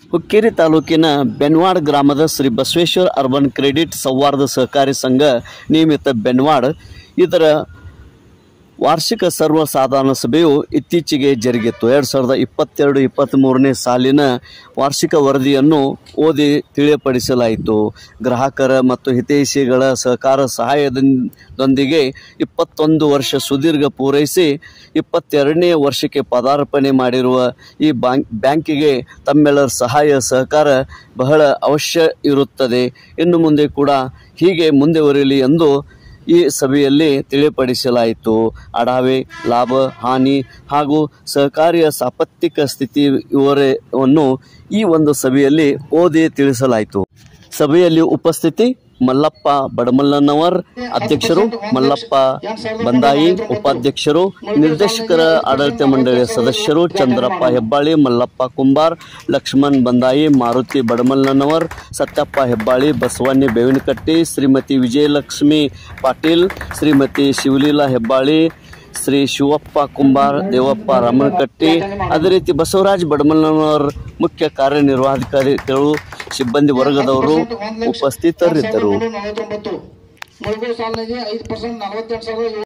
ಹುಕ್ಕೇರಿ ತಾಲೂಕಿನ ಬೆನ್ವಾಡ್ ಗ್ರಾಮದ Shri Basaveshwara urban credit ಸೌಹಾರ್ದ ಸಹಕಾರಿ ಸಂಘ ನಿಯಮಿತ ಬೆನ್ವಾಡ್ ಇದರ ವಾರ್ಷಿಕ ಸರ್ವಸಾಧಾರಣ ಸಭೆಯು ಇತ್ತೀಚೆಗೆ ಜರುಗಿತ್ತು ಎರಡು ಸಾವಿರದ ಇಪ್ಪತ್ತೆರಡು ಇಪ್ಪತ್ತ್ಮೂರನೇ ಸಾಲಿನ ವಾರ್ಷಿಕ ವರದಿಯನ್ನು ಓದಿ ತಿಳಿಯಪಡಿಸಲಾಯಿತು ಗ್ರಾಹಕರ ಮತ್ತು ಹಿತೈಷಿಗಳ ಸಹಕಾರ ಸಹಾಯದೊಂದಿಗೆ ಇಪ್ಪತ್ತೊಂದು ವರ್ಷ ಸುದೀರ್ಘ ಪೂರೈಸಿ ಇಪ್ಪತ್ತೆರಡನೇ ವರ್ಷಕ್ಕೆ ಪದಾರ್ಪಣೆ ಮಾಡಿರುವ ಈ ಬ್ಯಾಂಕ್ ಬ್ಯಾಂಕಿಗೆ ತಮ್ಮೆಲ್ಲರ ಸಹಾಯ ಸಹಕಾರ ಬಹಳ ಅವಶ್ಯ ಇರುತ್ತದೆ ಇನ್ನು ಮುಂದೆ ಕೂಡ ಹೀಗೆ ಮುಂದುವರಿಯಲಿ ಎಂದು ಈ ಸಭೆಯಲ್ಲಿ ತಿಳಿಪಡಿಸಲಾಯಿತು ಅಡಾವೆ ಲಾಭ ಹಾನಿ ಹಾಗೂ ಸಹಕಾರಿಯ ಸಾಪತ್ತಿಕ ಸ್ಥಿತಿ ವಿವರವನ್ನು ಈ ಒಂದು ಸಭೆಯಲ್ಲಿ ಓದಿ ತಿಳಿಸಲಾಯಿತು ಸಭೆಯಲ್ಲಿ ಉಪಸ್ಥಿತಿ ಮಲ್ಲಪ್ಪ ಬಡಮಲ್ಲನವರ್ ಅಧ್ಯಕ್ಷರು ಮಲ್ಲಪ್ಪ ಬಂದಾಯಿ ಉಪಾಧ್ಯಕ್ಷರು ನಿರ್ದೇಶಕರ ಆಡಳಿತ ಮಂಡಳಿಯ ಸದಸ್ಯರು ಚಂದ್ರಪ್ಪ ಹೆಬ್ಬಾಳಿ ಮಲ್ಲಪ್ಪ ಕುಂಬಾರ್ ಲಕ್ಷ್ಮಣ್ ಬಂದಾಯಿ ಮಾರುತಿ ಬಡಮಲ್ಲನವರ್ ಸತ್ಯಪ್ಪ ಹೆಬ್ಬಾಳಿ ಬಸವಣ್ಣ ಬೇವಿನಕಟ್ಟಿ ಶ್ರೀಮತಿ ವಿಜಯಲಕ್ಷ್ಮಿ ಪಾಟೀಲ್ ಶ್ರೀಮತಿ ಶಿವಲೀಲಾ ಹೆಬ್ಬಾಳಿ ಶ್ರೀ ಶಿವಪ್ಪ ಕುಂಬಾರ್ ದೇವಪ್ಪ ರಮಣಕಟ್ಟಿ ಅದೇ ರೀತಿ ಬಸವರಾಜ್ ಬಡಮಲ್ಲನವರ್ ಮುಖ್ಯ ಕಾರ್ಯನಿರ್ವಾಹಕಾರಿಗಳು ಸಿಬ್ಬಂದಿ ವರ್ಗದವರು ಉಪಸ್ಥಿತರಿದ್ದರು ನಲವತ್ತೊಂಬತ್ತು ಮುಳುಗು ಸಾಲಿನಲ್ಲಿ ಐದು ಪರ್ಸೆಂಟ್ ನಲವತ್ತೆಂಟು ಸಾವಿರದ